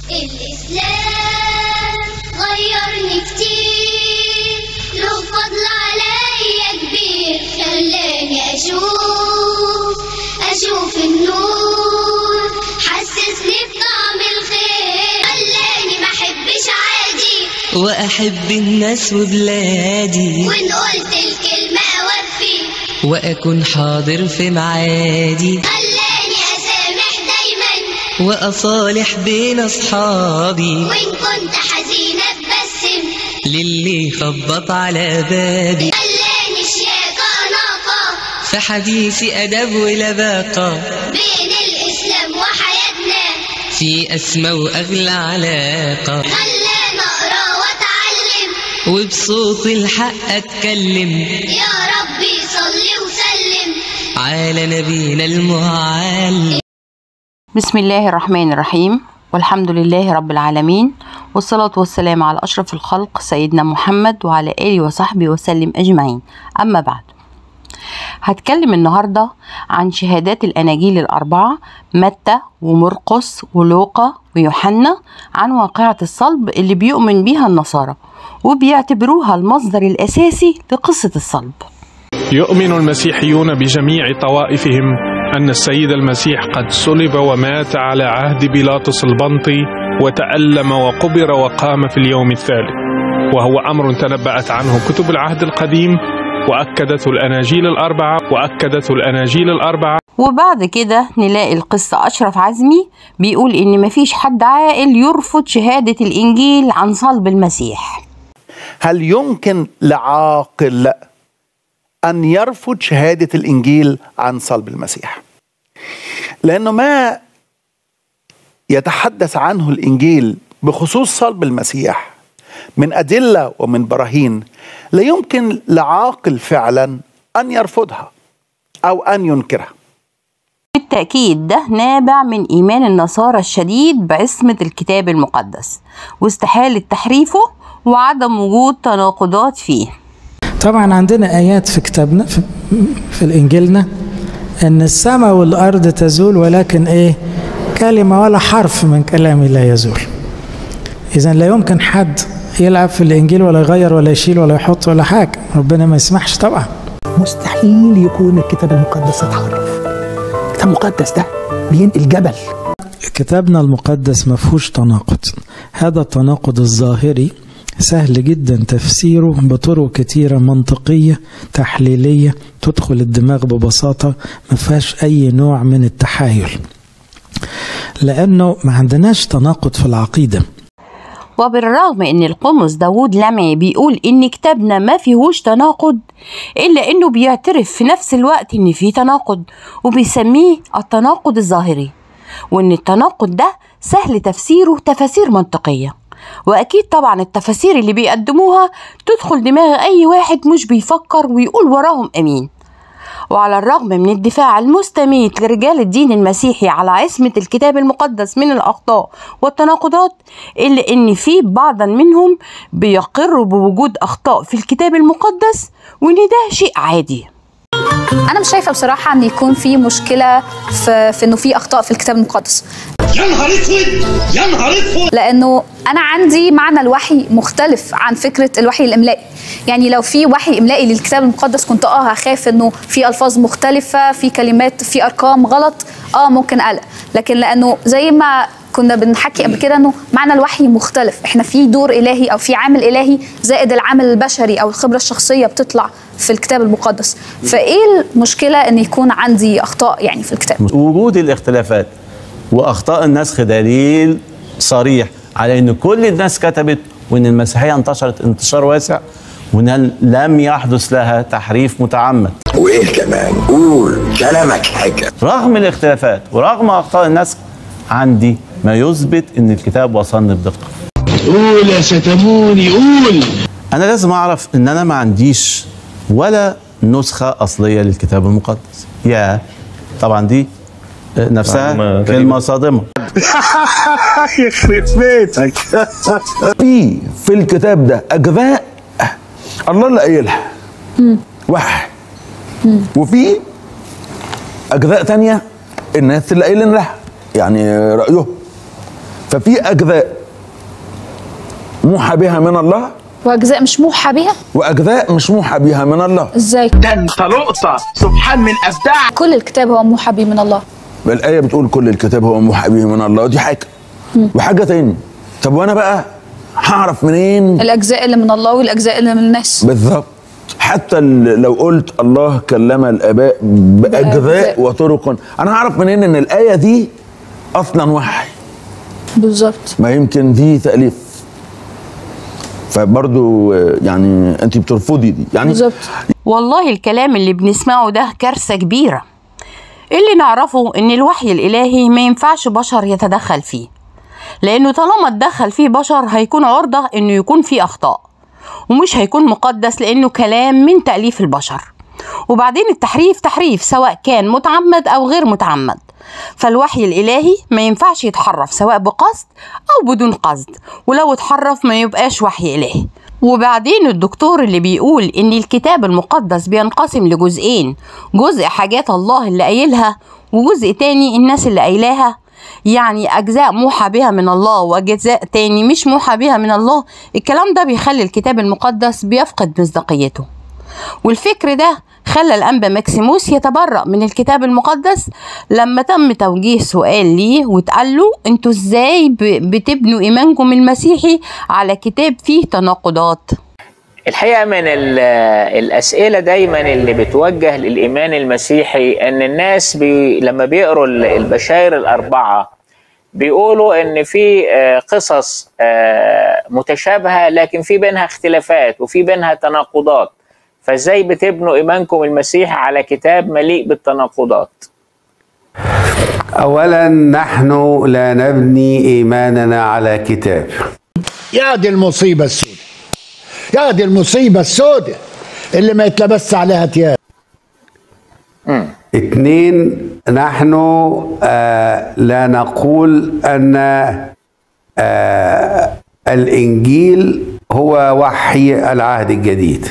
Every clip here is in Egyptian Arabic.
الإسلام غيرني كتير له فضل عليا كبير خلاني أشوف أشوف النور حسسني بطعم الخير خلاني ما أحبش عادي وأحب الناس وبلادي وإن قلت الكلمة أوفي وأكون حاضر في معادي خلاني أسامح دايما وأصالح بين أصحابي وإن كنت حزينة ببسم للي خبط على بابي خلاني شياكة ناقة في حديثي أدب ولباقة بين الإسلام وحياتنا في أسمى وأغلى علاقة خلاني أقرأ وأتعلم وبصوت الحق أتكلم يا ربي صلي وسلم على نبينا المعلم بسم الله الرحمن الرحيم والحمد لله رب العالمين والصلاة والسلام على أشرف الخلق سيدنا محمد وعلى آله وصحبه وسلم أجمعين أما بعد هتكلم النهاردة عن شهادات الأناجيل الأربعة متى ومرقس ولوقا ويوحنا عن واقعة الصلب اللي بيؤمن بيها النصارى وبيعتبروها المصدر الأساسي لقصة الصلب يؤمن المسيحيون بجميع طوائفهم أن السيد المسيح قد صلب ومات على عهد بيلاطس البنطي وتألم وقبر وقام في اليوم الثالث وهو أمر تنبأت عنه كتب العهد القديم وأكدته الأناجيل الأربعة وأكدته الأناجيل الأربعة وبعد كده نلاقي القصة أشرف عزمي بيقول إن مفيش حد عاقل يرفض شهادة الإنجيل عن صلب المسيح هل يمكن لعاقل أن يرفض شهادة الإنجيل عن صلب المسيح لأنه ما يتحدث عنه الإنجيل بخصوص صلب المسيح من أدلة ومن براهين لا يمكن لعاقل فعلا أن يرفضها أو أن ينكرها بالتأكيد ده نابع من إيمان النصارى الشديد بعصمة الكتاب المقدس واستحالة تحريفه وعدم وجود تناقضات فيه طبعا عندنا آيات في كتابنا في, في الإنجيلنا أن السماء والأرض تزول ولكن إيه كلمة ولا حرف من كلامي لا يزول إذا لا يمكن حد يلعب في الإنجيل ولا يغير ولا يشيل ولا يحط ولا حاجة ربنا ما يسمحش طبعا مستحيل يكون الكتاب المقدس اتحرف الكتاب المقدس ده بينقل جبل كتابنا المقدس ما فيهوش تناقض هذا التناقض الظاهري سهل جدا تفسيره بطرق كتيرة منطقية تحليلية تدخل الدماغ ببساطة ما فيهاش أي نوع من التحايل لأنه ما عندناش تناقض في العقيدة وبالرغم ان القمص داوود لمعي بيقول ان كتابنا ما فيهوش تناقض الا انه بيعترف في نفس الوقت ان في تناقض وبيسميه التناقض الظاهري وان التناقض ده سهل تفسيره تفاسير منطقيه واكيد طبعا التفاسير اللي بيقدموها تدخل دماغ اي واحد مش بيفكر ويقول وراهم امين وعلى الرغم من الدفاع المستميت لرجال الدين المسيحي على عصمة الكتاب المقدس من الأخطاء والتناقضات إلا إن في بعضا منهم بيقروا بوجود أخطاء في الكتاب المقدس وإن ده شيء عادي انا مش شايفه بصراحه ان يكون في مشكله في, في انه في اخطاء في الكتاب المقدس يا نهار اسود يا نهار اسود لانه انا عندي معنى الوحي مختلف عن فكره الوحي الاملائي يعني لو في وحي املائي للكتاب المقدس كنت اه هخاف انه في الفاظ مختلفه في كلمات في ارقام غلط اه ممكن قلق لكن لانه زي ما كنا بنحكي قبل كده انه معنى الوحي مختلف احنا في دور الهي او في عامل الهي زائد العامل البشري او الخبره الشخصيه بتطلع في الكتاب المقدس فايه المشكله ان يكون عندي اخطاء يعني في الكتاب وجود الاختلافات واخطاء النسخ دليل صريح على ان كل الناس كتبت وان المسيحيه انتشرت انتشار واسع وان لم يحدث لها تحريف متعمد وايه كمان قول كلامك حاجه رغم الاختلافات ورغم اخطاء النسخ عندي ما يثبت ان الكتاب وصلني بدقه قول يا ستموني قول انا لازم اعرف ان انا ما عنديش ولا نسخه اصليه للكتاب المقدس يا طبعا دي نفسها كلمه صادمه يخرب بيتك في في الكتاب ده اجزاء الله اللي قايلها وحي وفي اجزاء تانية الناس اللي قايلين لها يعني رايهم ففي اجزاء موحى بها من الله واجزاء مش موحى بيها واجزاء مش موحى بها من الله ازاي ده انت لقطه سبحان من ابداع كل الكتاب هو موحى به من الله الآية بتقول كل الكتاب هو موحى به من الله ودي حاجة وحاجة تاني طب وأنا بقى هعرف منين الاجزاء اللي من الله والاجزاء اللي من الناس بالظبط حتى ال- لو قلت الله كلم الآباء بأجزاء بأجزاء. وطرق أنا هعرف منين إن الآية دي أصلا وحي بالظبط ما يمكن دي تأليف فبرضو آه، يعني أنت بترفضي دي يعني بالظبط والله الكلام اللي بنسمعه ده كارثة كبيرة اللي نعرفه ان الوحي الالهي ما ينفعش بشر يتدخل فيه لانه طالما اتدخل فيه بشر هيكون عرضة انه يكون فيه اخطاء ومش هيكون مقدس لانه كلام من تأليف البشر وبعدين التحريف تحريف سواء كان متعمد او غير متعمد فالوحي الالهي ما ينفعش يتحرف سواء بقصد او بدون قصد ولو اتحرف ما يبقاش وحي الهي وبعدين الدكتور اللي بيقول ان الكتاب المقدس بينقسم لجزئين جزء حاجات الله اللي قايلها وجزء تاني الناس اللي قايلاها يعني اجزاء موحى بها من الله واجزاء تاني مش موحى بها من الله الكلام ده بيخلي الكتاب المقدس بيفقد مصداقيته والفكر ده خلى الأنبا ماكسيموس يتبرأ من الكتاب المقدس لما تم توجيه سؤال ليه واتقال له انتوا ازاي ب- بتبنوا إيمانكم المسيحي على كتاب فيه تناقضات الحقيقة من ال- الأسئلة دايما اللي بتوجه للإيمان المسيحي أن الناس بي لما بيقروا ال- البشائر الأربعة بيقولوا أن في آه، قصص آه، متشابهة لكن في بينها اختلافات وفي بينها تناقضات فازاي بتبنوا إيمانكم المسيحي على كتاب مليء بالتناقضات أولا نحن لا نبني إيماننا على كتاب يا دي المصيبة السوداء يا دي المصيبة السوداء اللي ما يتلبس عليها تياب اثنين نحن آه لا نقول أن آه الإنجيل هو وحي العهد الجديد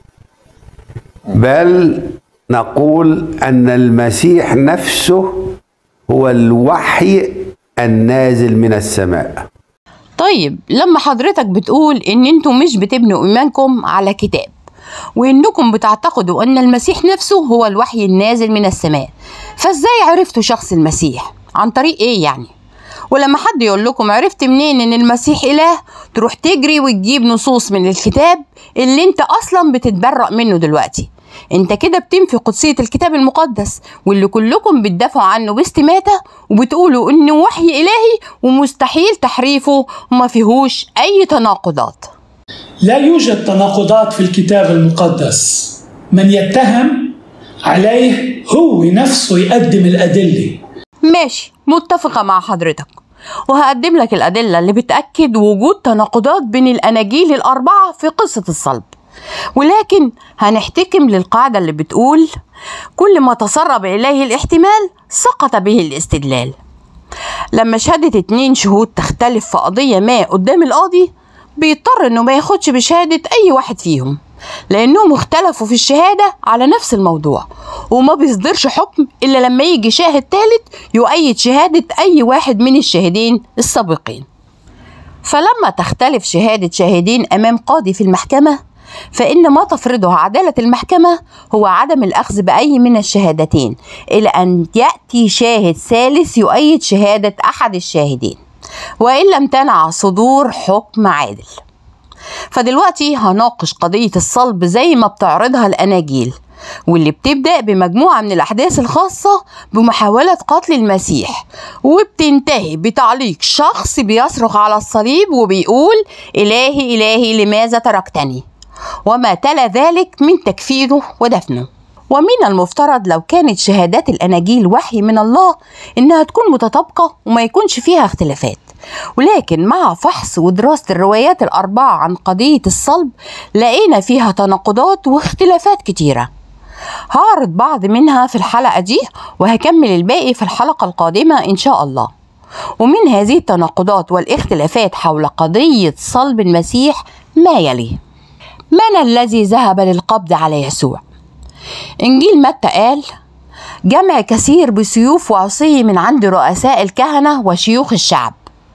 بل نقول أن المسيح نفسه هو الوحي النازل من السماء طيب لما حضرتك بتقول ان انتوا مش بتبنوا ايمانكم على كتاب وانكم بتعتقدوا ان المسيح نفسه هو الوحي النازل من السماء فازاي عرفتوا شخص المسيح عن طريق ايه يعني ولما حد يقول لكم عرفت منين ان المسيح اله تروح تجري وتجيب نصوص من الكتاب اللي انت اصلا بتتبرأ منه دلوقتي انت كده بتنفي قدسية الكتاب المقدس واللي كلكم بتدافعوا عنه باستماتة وبتقولوا انه وحي الهي ومستحيل تحريفه وما فيهوش اي تناقضات لا يوجد تناقضات في الكتاب المقدس من يتهم عليه هو نفسه يقدم الأدلة ماشي متفقة مع حضرتك وهقدم لك الأدلة اللي بتأكد وجود تناقضات بين الأناجيل الأربعة في قصة الصلب ولكن هنحتكم للقاعدة اللي بتقول كل ما تسرب إليه الاحتمال سقط به الاستدلال لما شهادة اتنين شهود تختلف في قضية ما قدام القاضي بيضطر انه ما ياخدش بشهادة اي واحد فيهم لانهم اختلفوا في الشهادة على نفس الموضوع وما بيصدرش حكم الا لما يجي شاهد تالت يؤيد شهادة اي واحد من الشاهدين السابقين فلما تختلف شهادة شاهدين امام قاضي في المحكمة فإن ما تفرضه عدالة المحكمة هو عدم الأخذ بأي من الشهادتين إلى أن يأتي شاهد ثالث يؤيد شهادة أحد الشاهدين وإن لم تنع صدور حكم عادل فدلوقتي هناقش قضية الصلب زي ما بتعرضها الأناجيل واللي بتبدأ بمجموعة من الأحداث الخاصة بمحاولة قتل المسيح وبتنتهي بتعليق شخص بيصرخ على الصليب وبيقول إلهي إلهي لماذا تركتني وما تلا ذلك من تكفيره ودفنه ومن المفترض لو كانت شهادات الأناجيل وحي من الله إنها تكون متطابقة وما يكونش فيها اختلافات ولكن مع فحص ودراسة الروايات الأربعة عن قضية الصلب لقينا فيها تناقضات واختلافات كتيرة هعرض بعض منها في الحلقة دي وهكمل الباقي في الحلقة القادمة إن شاء الله ومن هذه التناقضات والاختلافات حول قضية صلب المسيح ما يلي من الذي ذهب للقبض على يسوع إنجيل متى قال جمع كثير بسيوف وعصي من عند رؤساء الكهنة وشيوخ الشعب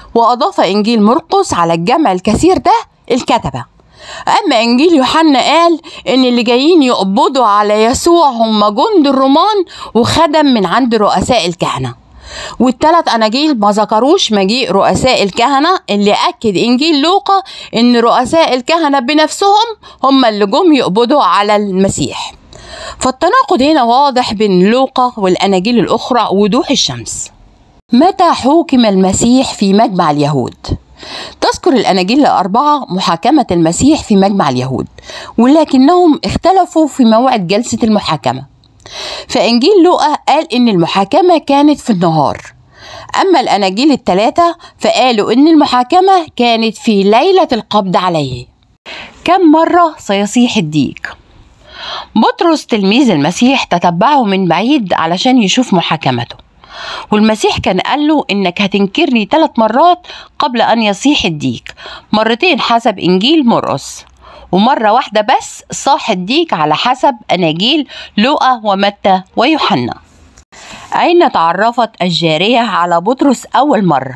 وأضاف إنجيل مرقس على الجمع الكثير ده الكتبة أما إنجيل يوحنا قال إن اللي جايين يقبضوا على يسوع هم جند الرومان وخدم من عند رؤساء الكهنة والتلات أناجيل ما ذكروش مجيء رؤساء الكهنة اللي أكد إنجيل لوقا إن رؤساء الكهنة بنفسهم هم اللي جم يقبضوا على المسيح فالتناقض هنا واضح بين لوقا والأناجيل الأخرى وضوح الشمس متى حوكم المسيح في مجمع اليهود؟ تذكر الأناجيل الأربعة محاكمة المسيح في مجمع اليهود ولكنهم اختلفوا في موعد جلسة المحاكمة فإنجيل لوقا قال إن المحاكمة كانت في النهار أما الأناجيل الثلاثة فقالوا إن المحاكمة كانت في ليلة القبض عليه كم مرة سيصيح الديك؟ بطرس تلميذ المسيح تتبعه من بعيد علشان يشوف محاكمته والمسيح كان قال له انك هتنكرني ثلاث مرات قبل ان يصيح الديك مرتين حسب انجيل مرقس ومرة واحدة بس صاح الديك على حسب أناجيل لوقا ومتى ويوحنا أين تعرفت الجارية على بطرس أول مرة؟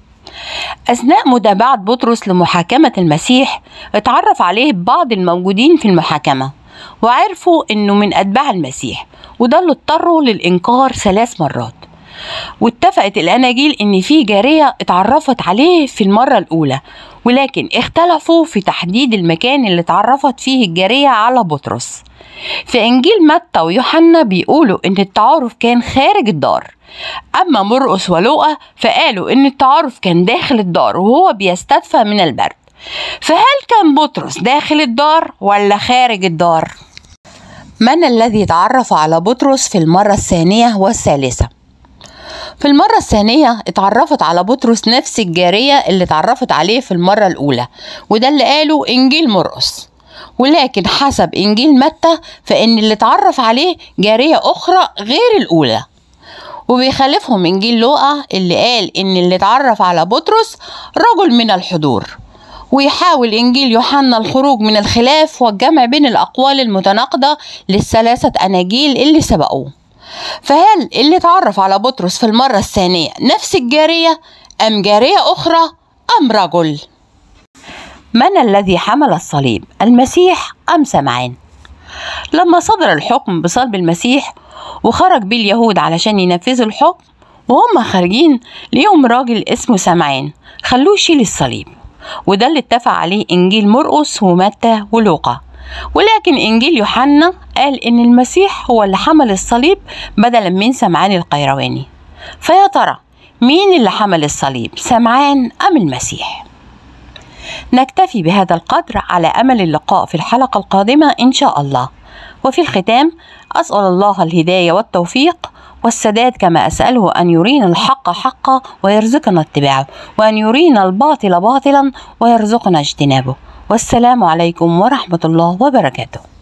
أثناء متابعة بطرس لمحاكمة المسيح اتعرف عليه بعض الموجودين في المحاكمة وعرفوا إنه من أتباع المسيح وده اللي اضطروا للإنكار ثلاث مرات واتفقت الأناجيل إن في جارية اتعرفت عليه في المرة الأولى ولكن اختلفوا في تحديد المكان اللي اتعرفت فيه الجارية على بطرس في إنجيل متى ويوحنا بيقولوا إن التعارف كان خارج الدار أما مرقس ولوقا فقالوا إن التعارف كان داخل الدار وهو بيستدفى من البرد فهل كان بطرس داخل الدار ولا خارج الدار؟ من الذي تعرف على بطرس في المرة الثانية والثالثة؟ في المرة الثانية اتعرفت على بطرس نفس الجارية اللي اتعرفت عليه في المرة الأولى وده اللي قاله إنجيل مرقس ولكن حسب إنجيل متى فإن اللي اتعرف عليه جارية أخرى غير الأولى وبيخالفهم إنجيل لوقا اللي قال إن اللي اتعرف على بطرس رجل من الحضور ويحاول إنجيل يوحنا الخروج من الخلاف والجمع بين الأقوال المتناقضة للثلاثة أناجيل اللي سبقوه فهل اللي اتعرف على بطرس في المرة الثانية نفس الجارية أم جارية أخرى أم رجل؟ من الذي حمل الصليب المسيح أم سمعان؟ لما صدر الحكم بصلب المسيح وخرج بيه اليهود علشان ينفذوا الحكم وهم خارجين ليهم راجل اسمه سمعان خلوه يشيل الصليب وده اللي اتفق عليه إنجيل مرقس ومتى ولوقا ولكن إنجيل يوحنا قال إن المسيح هو اللي حمل الصليب بدلا من سمعان القيرواني فيا ترى مين اللي حمل الصليب سمعان أم المسيح نكتفي بهذا القدر على أمل اللقاء في الحلقة القادمة إن شاء الله وفي الختام أسأل الله الهداية والتوفيق والسداد كما أسأله أن يرينا الحق حقا ويرزقنا اتباعه وأن يرينا الباطل باطلا ويرزقنا اجتنابه والسلام عليكم ورحمة الله وبركاته